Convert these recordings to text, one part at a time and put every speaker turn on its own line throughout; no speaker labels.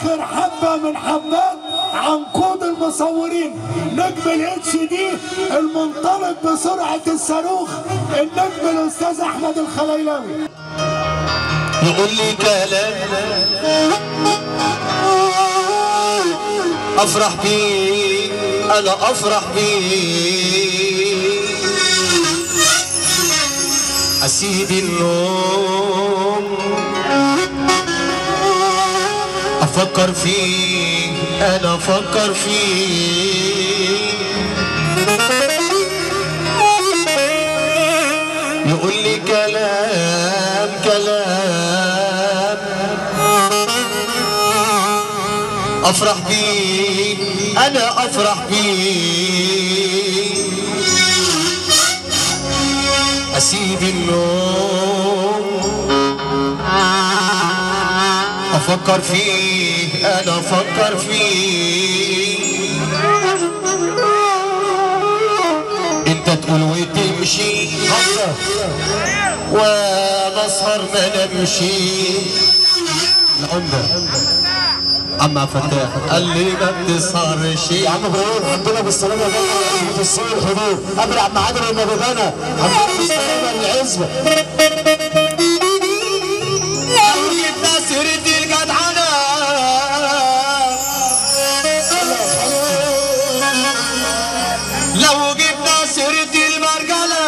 اخر حبه من حبات عنقود المصورين نجم الاتش دي المنطلق بسرعه الصاروخ النجم الاستاذ احمد الخليلاوي
يقول لي كلام افرح بيه انا افرح بيه اسيب النوم افكر فيه انا افكر فيه يقول لي كلام كلام افرح بيه انا افرح بيه اسيب النوم افكر فيه انا افكر فيه انت تقول وتمشي وانا اسهر ما نمشي العمدة عم فتاح قال لي ما بتسهرش
يا عم ابراهيم الحمد لله بالسلامه يا بابا في السوق الحضور قبل عم عادل النبي غنى الحمد لله بالسلامه العزبه
لو جبنا سيرة الجدعنة لو جبنا سيرة المرجلة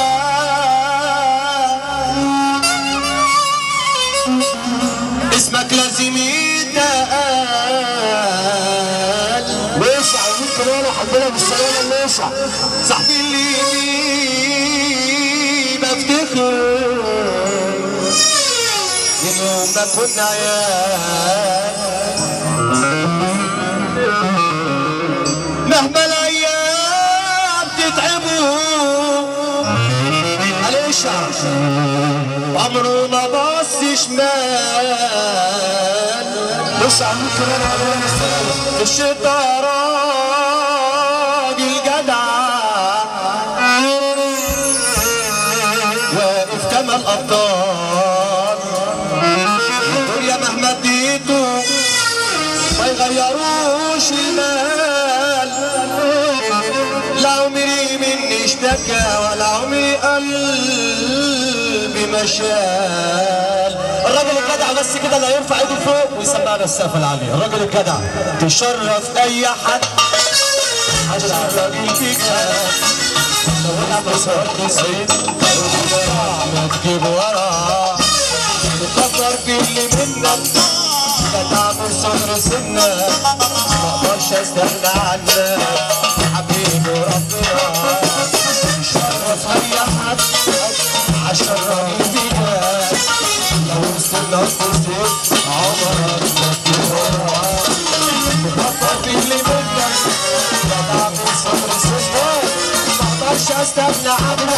اسمك لازم يتقال
ماشي عايزين كمان الحمد لله بالسلامه ماشي
صاحبي اللي بيه بفتخر من يوم ما كنا عيال مهما الايام تتعبوا معلش عمره ما بص شمال
ماشي عايزين كمان الحمد لله بالسلامه
الشتا راجل جدع واقف كما الابطال الدنيا مهما اديته ما يغيروش المال لا عمري مني اشتكى ولا عمري قلبي مشال الراجل الجدع بس كده لا يرفع ايده فوق ويسمعنا السقف العالي الراجل الجدع تشرف اي حد عشان الراجل فيك لو انا بصرت سيد ما تجيب ورا تكبر في اللي منك لا تعمل صغر سنك ما اقدرش استغنى عنك حبيبي ربنا شرف اي حد عشان راجل فيك لو وصلنا وصلت عمرك ما تجيب ورا تكبر في اللي منك لا تعمل صغر سنك ما اقدرش استغنى عنك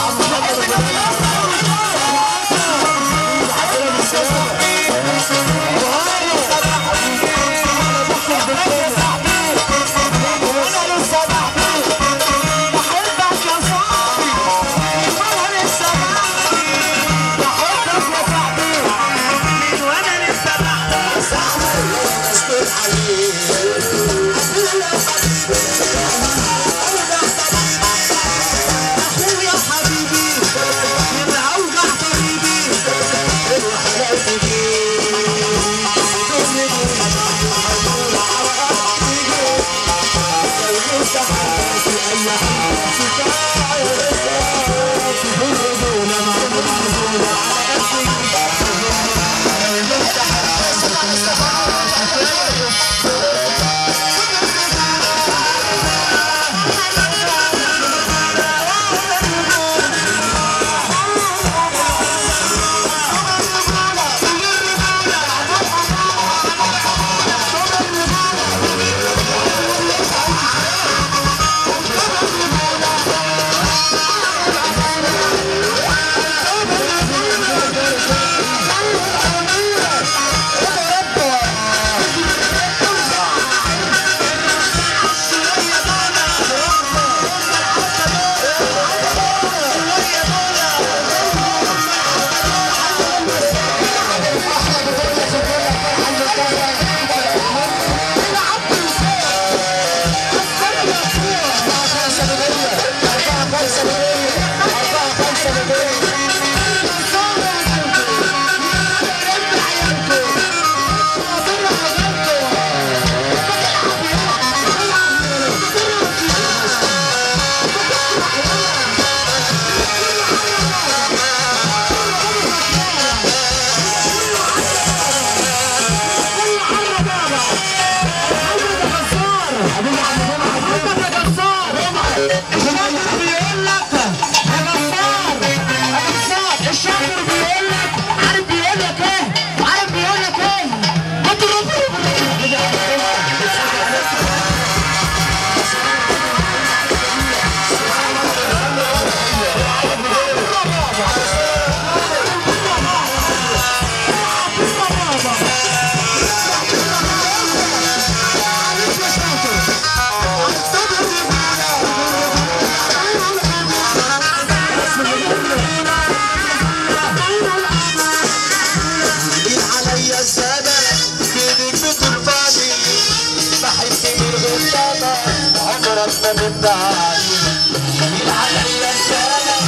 احنا نبدا عليه عليا السلام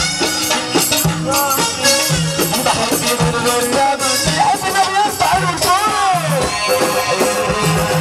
بحب الرجال بحب النبي يرفع الفوق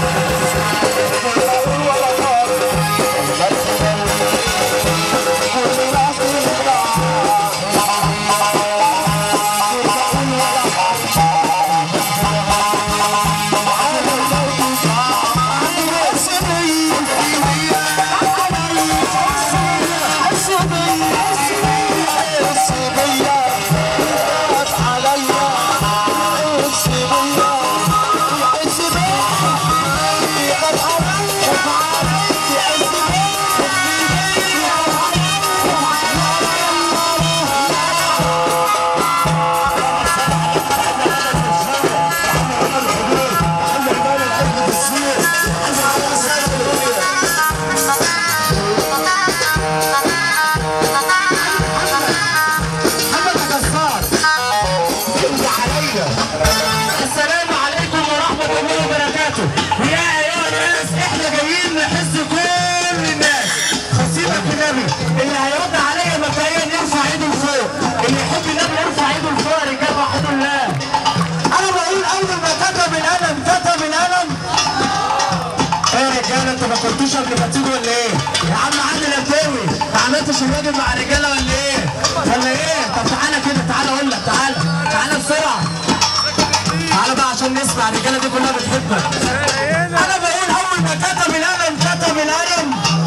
السلام عليكم ورحمة الله وبركاته ويا أيها الناس إحنا جايين نحس كل الناس خصيبك النبي اللي هيرد عليا مبدئيا يرفع إيده لفوق اللي يحب النبي يرفع إيده لفوق يا رجالة وحد الله أنا بقول أول ما كتب القلم كتب القلم ايه يا رجاله انتوا ما كنتوش قبل ما تيجوا ولا ايه؟ يا عم عادل التاوي ما عملتش الواجب مع رجاله ولا ايه؟ ولا ايه؟ طب تعالى كده تعالى اقول لك تعالى تعالى بسرعه تعالى بقى عشان نسمع الرجاله دي كلها بتحبك انا بقول اول ما كتب القلم كتب القلم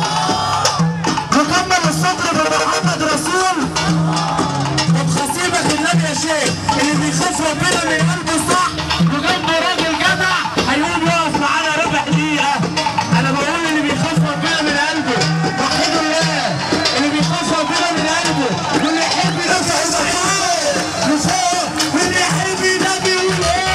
مكمل السطر بمحمد رسول طب خسيبك النبي يا شيخ اللي بيخاف ربنا من قلبه صح وجنبه راجل جدع هيقوم يقف معانا ربع دقيقه انا بقول اللي بيخاف ربنا من قلبه وحيد الله اللي بيخاف ربنا من قلبه واللي يحب يرفع ايده لفوق واللي يحب ينادي يقول ايه